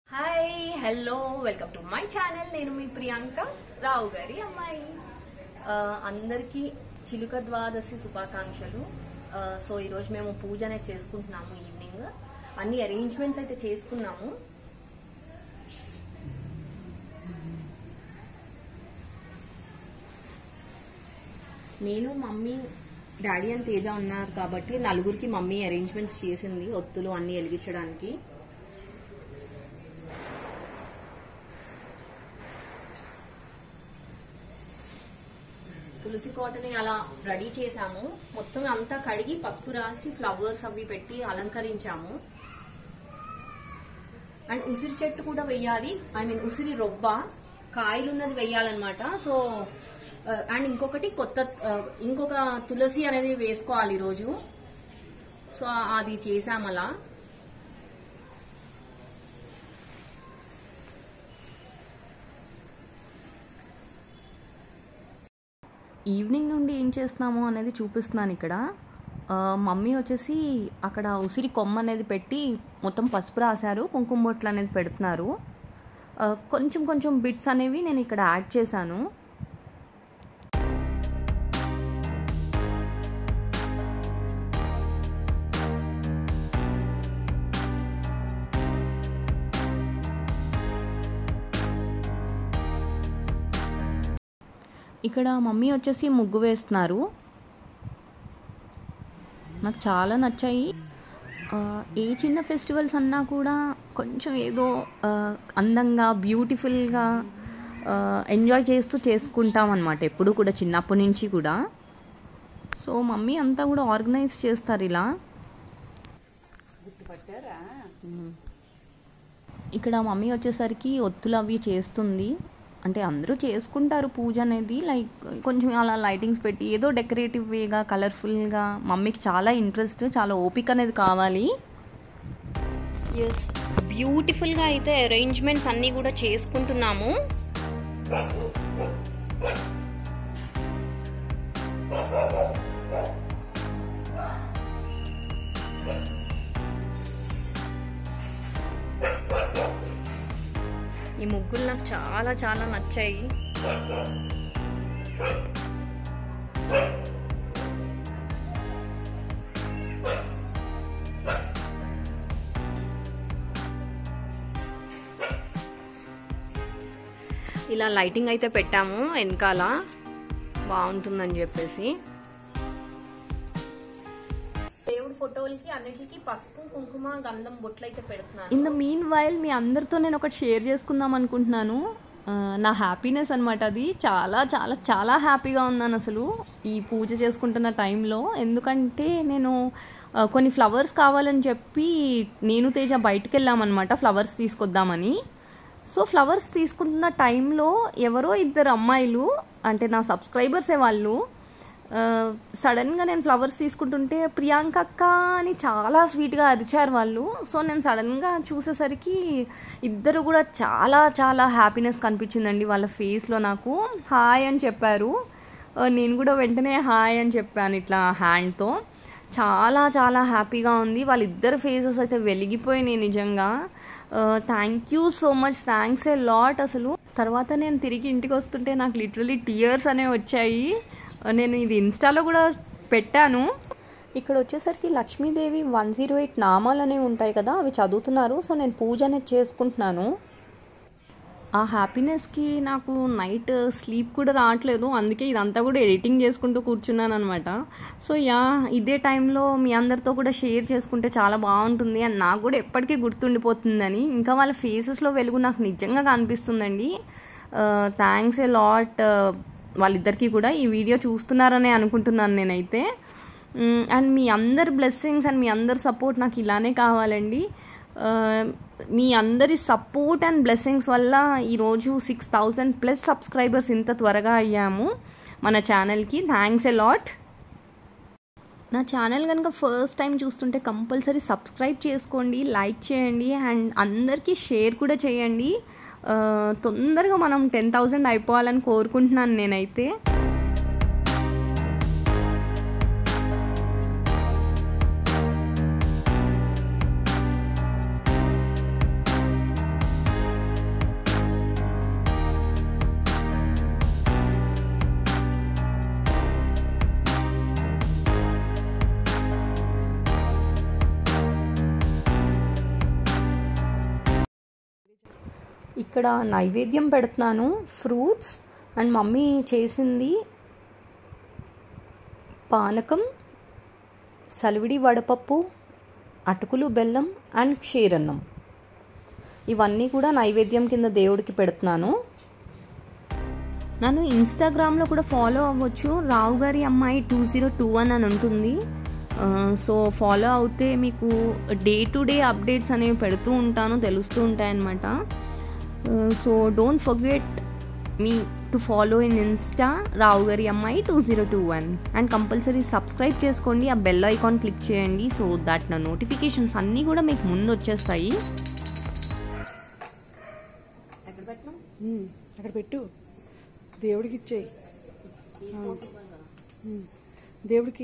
Hi hello welcome to my channel నేను మీ ప్రియాంక రావు గారి అమ్మాయి ఆ, అందరికీ చిలుక ద్వాదశి శుభాకాంక్షలు ఆ, సో ఈరోజు మేము పూజ అనేది చేసుకుంటున్నాము ఈవినింగ్ అన్ని అరేంజ్మెంట్స్ అయితే చేసుకున్నాము నేను మమ్మీ డాడీ అని తేజ ఉన్నారు కాబట్టి నలుగురికి మమ్మీ అరేంజ్మెంట్స్ చేసింది ఒత్తులు అన్ని వెలిగించడానికి తులసి కోటని అలా రెడీ చేసాము మొత్తం అంతా కడిగి పసుపు రాసి ఫ్లవర్స్ అవి పెట్టి అలంకరించాము అండ్ ఉసిరి చెట్టు కూడా వెయ్యాలి ఐ మీన్ ఉసిరి రొబ్బ కాయలు ఉన్నది వెయ్యాలన్నమాట సో అండ్ ఇంకొకటి కొత్త ఆ, ఇంకొక తులసి అనేది వేసుకోవాలి ఈరోజు సో అది చేసాం అలా ఈవినింగ్ నుండి ఏం చేస్తున్నాము అనేది చూపిస్తున్నాను ఇక్కడ ఆ, మమ్మీ వచ్చేసి అక్కడ ఉసిరి కొమ్మ అనేది పెట్టి మొత్తం పసుపు రాశారు కుంకుమ బొట్లు అనేది పెడుతున్నారు ఆ, కొంచెం కొంచెం బిట్స్ అనేవి నేను ఇక్కడ యాడ్ చేశాను ఇక్కడ మమ్మీ వచ్చేసి ముగ్గు వేస్తున్నారు నాకు చాలా నచ్చాయి ఆ, ఏ చిన్న ఫెస్టివల్స్ అన్నా కూడా కొంచెం ఏదో ఆ, అందంగా బ్యూటిఫుల్గా ఎంజాయ్ చేస్తూ చేసుకుంటాం అనమాట ఎప్పుడు కూడా చిన్నప్పటి నుంచి కూడా సో మమ్మీ అంతా కూడా ఆర్గనైజ్ చేస్తారు ఇలా మ్మ్. ఇక్కడ మమ్మీ వచ్చేసరికి ఒత్తులు అవి చేస్తుంది అంటే అందరూ చేసుకుంటారు పూజ అనేది లైక్ కొంచెం అలా లైటింగ్స్ పెట్టి ఏదో డెకరేటివ్ వేగా కలర్ఫుల్గా మమ్మీకి చాలా ఇంట్రెస్ట్ చాలా ఓపిక అనేది కావాలి ఎస్ బ్యూటిఫుల్గా అయితే అరేంజ్మెంట్స్ అన్నీ కూడా చేసుకుంటున్నాము ఈ ముగ్గులు నాకు చాలా చాలా నచ్చాయి ఇలా లైటింగ్ అయితే పెట్టాము వెనకాల బాగుంటుందని చెప్పేసి దేవుడి ఫోటోలకి అన్నిటికి పసుపు కుంకుమ గంధం బొట్లు అయితే పెడుతున్నాను ఇన్ ద మీన్ వైల్ మీ అందరితో నేను ఒకటి షేర్ చేసుకుందాం అనుకుంటున్నాను ఆ, నా హ్యాపీనెస్ అనమాట అది చాలా చాలా చాలా హ్యాపీగా ఉన్నాను అసలు ఈ పూజ చేసుకుంటున్న టైంలో ఎందుకంటే నేను ఆ, కొన్ని ఫ్లవర్స్ కావాలని చెప్పి నేను తేజ బయటకు వెళ్ళామన్నమాట ఫ్లవర్స్ తీసుకొద్దామని సో ఫ్లవర్స్ తీసుకుంటున్న టైంలో ఎవరో ఇద్దరు అమ్మాయిలు అంటే నా సబ్స్క్రైబర్సే వాళ్ళు ఆ, సడన్గా నేను ఫ్లవర్స్ తీసుకుంటుంటే ప్రియాంక అక్క అని చాలా స్వీట్గా అరిచారు వాళ్ళు సో నేను సడన్గా చూసేసరికి ఇద్దరు కూడా చాలా చాలా హ్యాపీనెస్ కనిపించిందండి వాళ్ళ ఫేస్లో నాకు హాయ్ అని చెప్పారు ఆ, నేను కూడా వెంటనే హాయ్ అని చెప్పాను ఇట్లా హ్యాండ్తో చాలా చాలా హ్యాపీగా ఉంది వాళ్ళిద్దరు ఫేసెస్ అయితే వెలిగిపోయినాయి నిజంగా thank you so much thanks a lot అసలు తర్వాత నేను తిరిగి ఇంటికి వస్తుంటే నాకు లిటరలీ టీయర్స్ అనేవి వచ్చాయి ఆ, నేను ఇది ఇన్స్టాలో కూడా పెట్టాను ఇక్కడ వచ్చేసరికి లక్ష్మీదేవి వన్ జీరో ఎయిట్ నామాలు అనేవి ఉంటాయి కదా అవి చదువుతున్నారు సో నేను పూజ అనేది చేసుకుంటున్నాను ఆ హ్యాపీనెస్కి నాకు నైట్ స్లీప్ కూడా రావట్లేదు అందుకే ఇదంతా కూడా ఎడిటింగ్ చేసుకుంటూ కూర్చున్నాను అనమాట సో యా ఇదే టైంలో మీ అందరితో కూడా షేర్ చేసుకుంటే చాలా బాగుంటుంది అని నాకు కూడా ఎప్పటికీ గుర్తుండిపోతుందని ఇంకా వాళ్ళ ఫేసెస్లో వెలుగు నాకు నిజంగా కనిపిస్తుందండి థ్యాంక్స్ ఏ లాట్ వాళ్ళిద్దరికీ కూడా ఈ వీడియో చూస్తున్నారనే అనుకుంటున్నాను నేనైతే అండ్ మీ అందరి బ్లెస్సింగ్స్ అండ్ మీ అందరి సపోర్ట్ నాకు ఇలానే కావాలండి ఆ, మీ అందరి సపోర్ట్ అండ్ బ్లెస్సింగ్స్ వల్ల ఈరోజు సిక్స్ థౌజండ్ ప్లస్ సబ్స్క్రైబర్స్ ఇంత త్వరగా అయ్యాము మన ఛానల్కి థ్యాంక్స్ ఎ లాట్ నా ఛానల్ కనుక ఫస్ట్ టైం చూస్తుంటే కంపల్సరీ సబ్స్క్రైబ్ చేసుకోండి లైక్ చేయండి అండ్ అందరికీ షేర్ కూడా చేయండి ఆ, తొందరగా మనం టెన్ థౌజండ్ అయిపోవాలని కోరుకుంటున్నాను నేనైతే ఇక్కడ నైవేద్యం పెడుతున్నాను ఫ్రూట్స్ అండ్ మమ్మీ చేసింది పానకం సలివిడి వడపప్పు అటుకులు బెల్లం అండ్ క్షీరన్నం ఇవన్నీ కూడా నైవేద్యం కింద దేవుడికి పెడుతున్నాను నన్ను ఇన్స్టాగ్రామ్లో కూడా ఫాలో అవ్వచ్చు రావు గారి అమ్మాయి టూ జీరో టూ వన్ అని ఉంటుంది సో ఫాలో అవుతే మీకు డే టు డే అప్డేట్స్ అనేవి పెడుతూ ఉంటాను తెలుస్తూ ఉంటాయన్నమాట so don't forget me to follow in insta Rao గారి అమ్మాయి two zero two one and compulsory subscribe చేసుకోండి ఆ బెల్ ఐకాన్ క్లిక్ చేయండి సో దట్ నా నోటిఫికేషన్స్ అన్నీ కూడా మీకు ముందు వచ్చేస్తాయి అక్కడ పెట్టు దేవుడికి ఇచ్చేయి దేవుడికి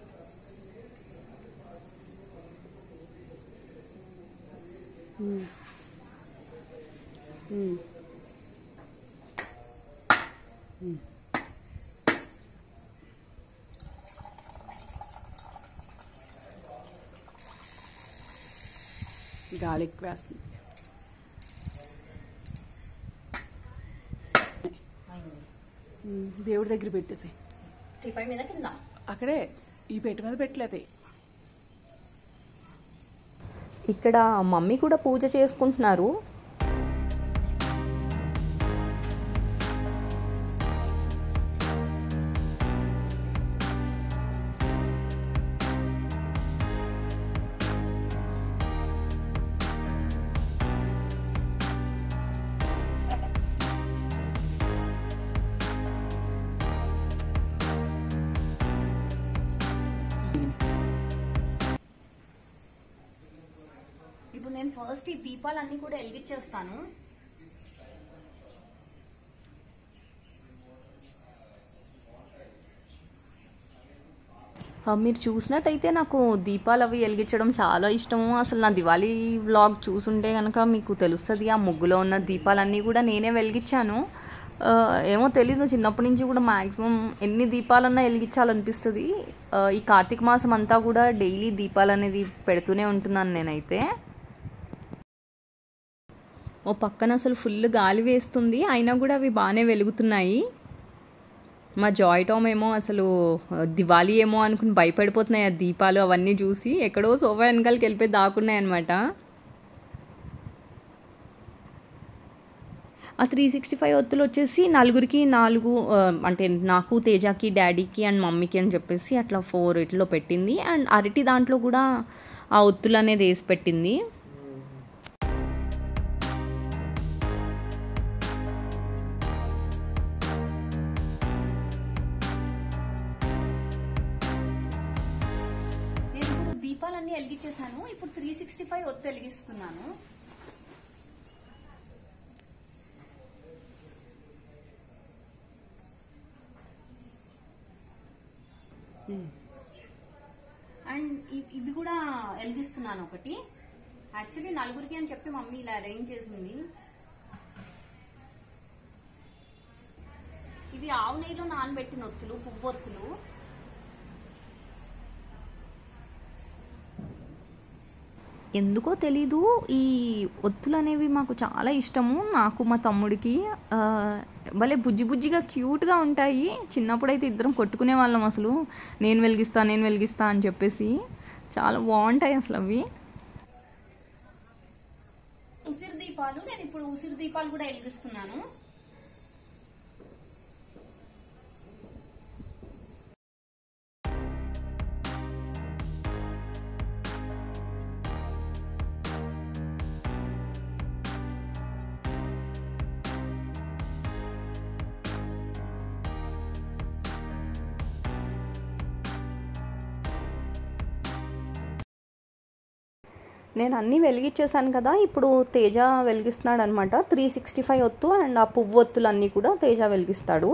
గాలి ఎక్కువ వేస్తుంది దేవుడి దగ్గర పెట్టేసి టిపై మీద కింద అక్కడే ఈ పెట్టి మీద పెట్టలేదు ఇక్కడ మమ్మీ కూడా పూజ చేసుకుంటున్నారు ఇప్పుడు నేను ఫస్ట్ ఈ దీపాలన్నీ కూడా వెలిగించేస్తాను ఆ, మీరు చూసినట్టయితే నాకు దీపాలు అవి వెలిగించడం చాలా ఇష్టము అసలు నా దివాళీ వ్లాగ్ చూసుంటే కనుక మీకు తెలుస్తుంది ఆ ముగ్గులో ఉన్న దీపాలన్నీ కూడా నేనే వెలిగించాను ఆ, ఏమో తెలీదు చిన్నప్పటి నుంచి కూడా మ్యాక్సిమం ఎన్ని దీపాలన్నా వెలిగించాలనిపిస్తుంది ఆ, ఈ కార్తీక మాసం అంతా కూడా డైలీ దీపాలు అనేది పెడుతూనే ఉంటున్నాను నేనైతే ఓ పక్కన అసలు ఫుల్ గాలి వేస్తుంది అయినా కూడా అవి బాగానే వెలుగుతున్నాయి మా జాయ్ టామ్ ఏమో అసలు ఆ, దివాళీ ఏమో అనుకుని భయపడిపోతున్నాయి ఆ దీపాలు అవన్నీ చూసి ఎక్కడో సోఫా వెనకాలకి వెళ్ళిపోయి దాక్కున్నాయి అనమాట ఆ త్రీ సిక్స్టీ ఫైవ్ ఒత్తులు వచ్చేసి నలుగురికి నాలుగు ఆ, అంటే నాకు తేజాకి డాడీకి అండ్ మమ్మీకి అని చెప్పేసి అట్లా ఫోర్ ఇట్లో పెట్టింది అండ్ అరటి దాంట్లో కూడా ఆ ఒత్తులు అనేది వేసి పెట్టింది నేను ఇప్పుడు దీపాలన్నీ వెలిగించేసాను ఇప్పుడు త్రీ సిక్స్టీ ఫైవ్ ఒత్తి వెలిగిస్తున్నాను అండ్ ఇ- ఇవి కూడా వెలిగిస్తున్నాను ఒకటి యాక్చువల్లీ నలుగురికి అని చెప్పి మమ్మీ ఇలా అరేంజ్ చేసింది ఇవి ఆవు నెయ్యిలో నానబెట్టిన ఒత్తులు పువ్వొత్తులు ఎందుకో తెలీదు ఈ ఒత్తులు అనేవి మాకు చాలా ఇష్టము నాకు మా తమ్ముడికి ఆ, భలే బుజ్జి బుజ్జిగా క్యూట్గా ఉంటాయి చిన్నప్పుడైతే ఇద్దరం కొట్టుకునే వాళ్ళం అసలు నేను వెలిగిస్తా నేను వెలిగిస్తా అని చెప్పేసి చాలా బాగుంటాయి అసలు అవి ఉసిరి దీపాలు నేను ఇప్పుడు ఉసిరి దీపాలు కూడా వెలిగిస్తున్నాను నేను అన్నీ వెలిగించేసాను కదా ఇప్పుడు తేజ వెలిగిస్తున్నాడు అనమాట త్రీ సిక్స్టీ ఫైవ్ ఒత్తు అండ్ ఆ పువ్వు ఒత్తులు అన్నీ కూడా తేజ వెలిగిస్తాడు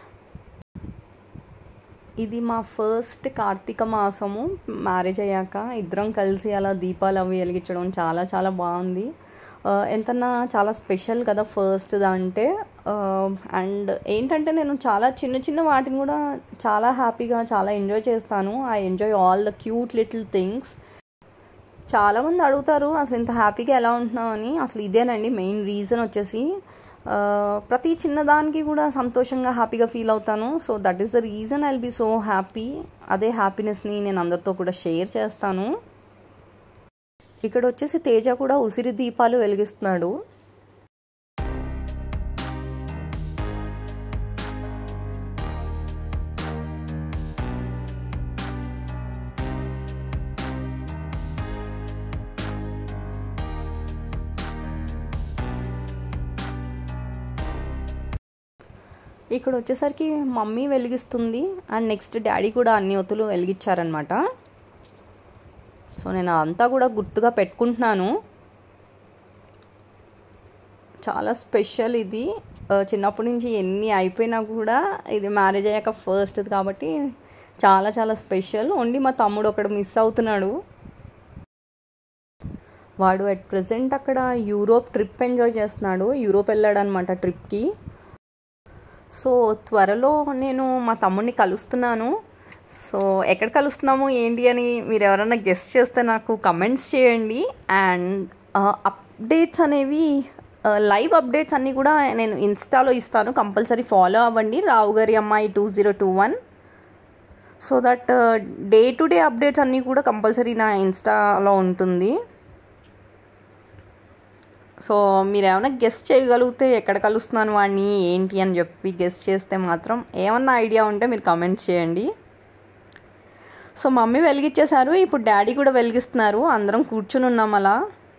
ఇది మా ఫస్ట్ కార్తీక మాసము మ్యారేజ్ అయ్యాక ఇద్దరం కలిసి అలా దీపాలు అవి వెలిగించడం చాలా చాలా బాగుంది ఆ, ఎంతన్నా చాలా స్పెషల్ కదా ఫస్ట్ అంటే అండ్ ఏంటంటే నేను చాలా చిన్న చిన్న వాటిని కూడా చాలా హ్యాపీగా చాలా ఎంజాయ్ చేస్తాను I enjoy all the cute little things చాలామంది అడుగుతారు అసలు ఇంత హ్యాపీగా ఎలా ఉంటున్నావు అని అసలు ఇదేనండి మెయిన్ రీజన్ వచ్చేసి ఆ, ప్రతి చిన్నదానికి కూడా సంతోషంగా హ్యాపీగా ఫీల్ అవుతాను so that is the reason I will be so happy అదే హ్యాపీనెస్ని నేను అందరితో కూడా షేర్ చేస్తాను ఇక్కడ వచ్చేసి తేజ కూడా ఉసిరి దీపాలు వెలిగిస్తున్నాడు ఇక్కడ వచ్చేసరికి మమ్మీ వెలిగిస్తుంది అండ్ నెక్స్ట్ డాడీ కూడా అన్ని ఒత్తులు వెలిగించారనమాట సో నేను అంతా కూడా గుర్తుగా పెట్టుకుంటున్నాను చాలా స్పెషల్ ఇది ఆ, చిన్నప్పటి నుంచి ఎన్ని అయిపోయినా కూడా ఇది మ్యారేజ్ అయ్యాక ఫస్ట్ కాబట్టి చాలా చాలా స్పెషల్ ఓన్లీ మా తమ్ముడు ఒకడు మిస్ అవుతున్నాడు వాడు అట్ ప్రజెంట్ అక్కడ యూరోప్ ట్రిప్ ఎంజాయ్ చేస్తున్నాడు యూరోప్ వెళ్ళాడు అనమాట ట్రిప్కి సో త్వరలో నేను మా తమ్ముడిని కలుస్తున్నాను సో ఎక్కడ కలుస్తున్నాము ఏంటి అని మీరు ఎవరైనా గెస్ట్ చేస్తే నాకు కమెంట్స్ చేయండి అండ్ అప్డేట్స్ అనేవి లైవ్ అప్డేట్స్ అన్నీ కూడా నేను ఇన్స్టాలో ఇస్తాను కంపల్సరీ ఫాలో అవ్వండి రావు గారి అమ్మాయి two zero two one so that day to day updates అన్నీ కూడా కంపల్సరీ నా ఇన్స్టాలో ఉంటుంది సో మీరు ఏమైనా గెస్ట్ చేయగలిగితే ఎక్కడ కలుస్తున్నాను వాడిని ఏంటి అని చెప్పి గెస్ట్ చేస్తే మాత్రం ఏమన్నా ఐడియా ఉంటే మీరు కమెంట్ చేయండి సో మమ్మీ వెలిగించేశారు ఇప్పుడు డాడీ కూడా వెలిగిస్తున్నారు అందరం కూర్చుని ఉన్నాం అలా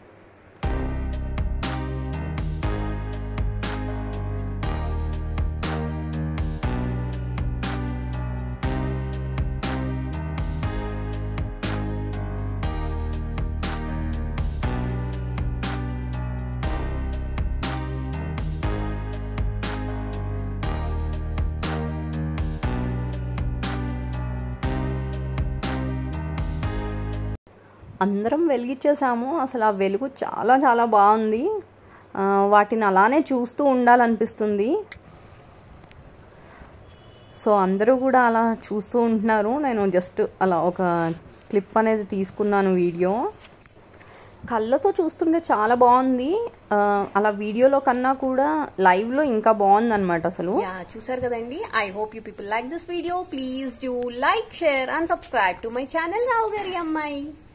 అందరం వెలిగించేసాము అసలు ఆ వెలుగు చాలా చాలా బాగుంది ఆ, వాటిని అలానే చూస్తూ ఉండాలనిపిస్తుంది సో అందరూ కూడా అలా చూస్తూ ఉంటున్నారు నేను జస్ట్ అలా ఒక క్లిప్ అనేది తీసుకున్నాను వీడియో కళ్ళతో చూస్తుంటే చాలా బాగుంది ఆ, అలా వీడియోలో కన్నా కూడా లైవ్లో ఇంకా బాగుంది అనమాట అసలు యా చూసారు కదండి I hope you people like this video please do like share and subscribe to my channel Rao గారి అమ్మాయి